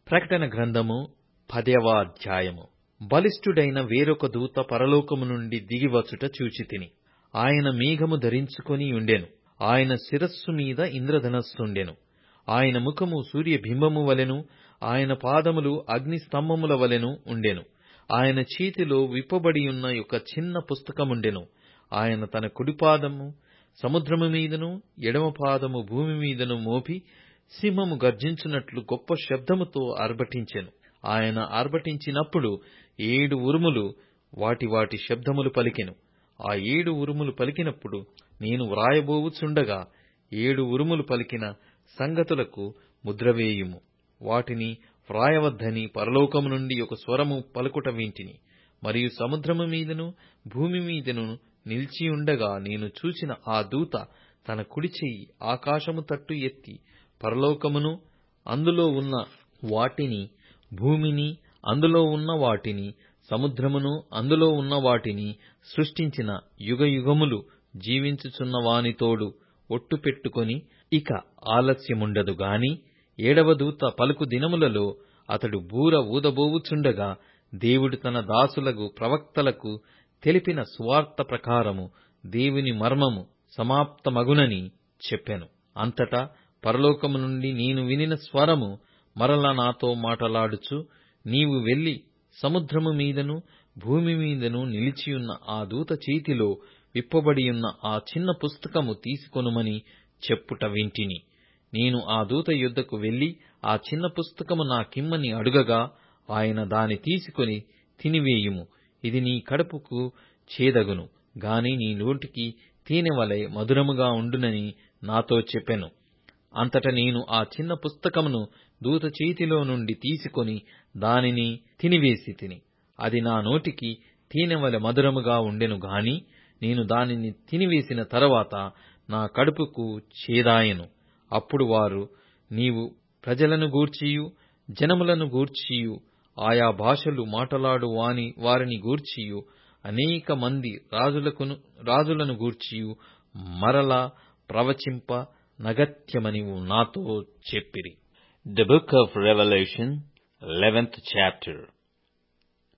ప్రకటన గ్రంథము పదవ అధ్యాయము బలిష్ఠుడైన వేరొక దూత పరలోకము నుండి దిగివచ్చుట చూచితిని ఆయన మేఘము ధరించుకొని ఉండెను ఆయన శిరస్సు మీద ఇంద్రధనస్సుండెను ఆయన ముఖము సూర్యబింబము వలెను ఆయన పాదములు అగ్ని స్తంభముల వలెను ఉండెను ఆయన చేతిలో విప్పబడియున్న ఒక చిన్న పుస్తకముండెను ఆయన తన కుడిపాదము సముద్రము మీదను ఎడమ పాదము భూమి మీదను మోపి సింహము గర్జించున్నట్లు గొప్ప శబ్దముతో ఆర్భటించెను ఆయన ఆర్భటించినప్పుడు ఏడు ఉరుములు వాటి వాటి శబ్దములు పలికెను ఆ ఏడు ఉరుములు పలికినప్పుడు నేను వ్రాయబోవుచుండగా ఏడు ఉరుములు పలికిన సంగతులకు ముద్రవేయుము వాటిని వ్రాయవద్దని పరలోకము నుండి ఒక స్వరము పలుకుట వింటిని మరియు సముద్రము మీదను భూమి మీదను నిలిచియుండగా నేను చూచిన ఆ దూత తన కుడి చెయ్యి ఆకాశము తట్టు ఎత్తి పరలోకమును అందులో ఉన్న వాటిని భూమిని అందులో ఉన్న వాటిని సముద్రమును అందులో ఉన్న వాటిని సృష్టించిన యుగయుగములు జీవించుచున్న వానితోడు ఒట్టు పెట్టుకొని ఇక ఆలస్యముండదు గాని ఏడవ దూత పలుకు దినములలో అతడు బూర ఊదబోవుచుండగా దేవుడు తన దాసులకు ప్రవక్తలకు తెలిపిన సువార్త ప్రకారము దేవుని మర్మము సమాప్తమగునని చెప్పెను అంతటా పరలోకము నుండి నేను వినిన స్వరము మరల నాతో మాటలాడుచు నీవు వెళ్లి సముద్రము మీదను భూమి మీదను నిలిచియున్న ఆ దూత చేతిలో విప్పబడియున్న ఆ చిన్న పుస్తకము తీసుకొనుమని చెప్పుట వింటిని నేను ఆ దూత యొద్దకు వెళ్లి ఆ చిన్న పుస్తకము నాకిమ్మని అడుగగా ఆయన దాని తీసుకొని తినివేయుము ఇది నీ కడుపుకు చేదగును గాని నీ నోటికి తేనెవలె మధురముగా ఉండునని నాతో చెప్పెను అంతట నేను ఆ చిన్న పుస్తకమును దూత చేతిలో నుండి తీసుకొని దానిని తినివేసి తిని అది నా నోటికి తేనెవలె మధురముగా ఉండెను గాని నేను దానిని తినివేసిన తరువాత నా కడుపుకు చేదాయెను అప్పుడు వారు నీవు ప్రజలను గూర్చియు జనములను గూర్చియు ఆయా భాషలు మాటలాడు వాని వారిని గూర్చియు అనేక మంది రాజులకును రాజులను గూర్చియు మరలా ప్రవచింప నగత్యమని నాతో చెప్పిరి The book of Revelation, 11th chapter.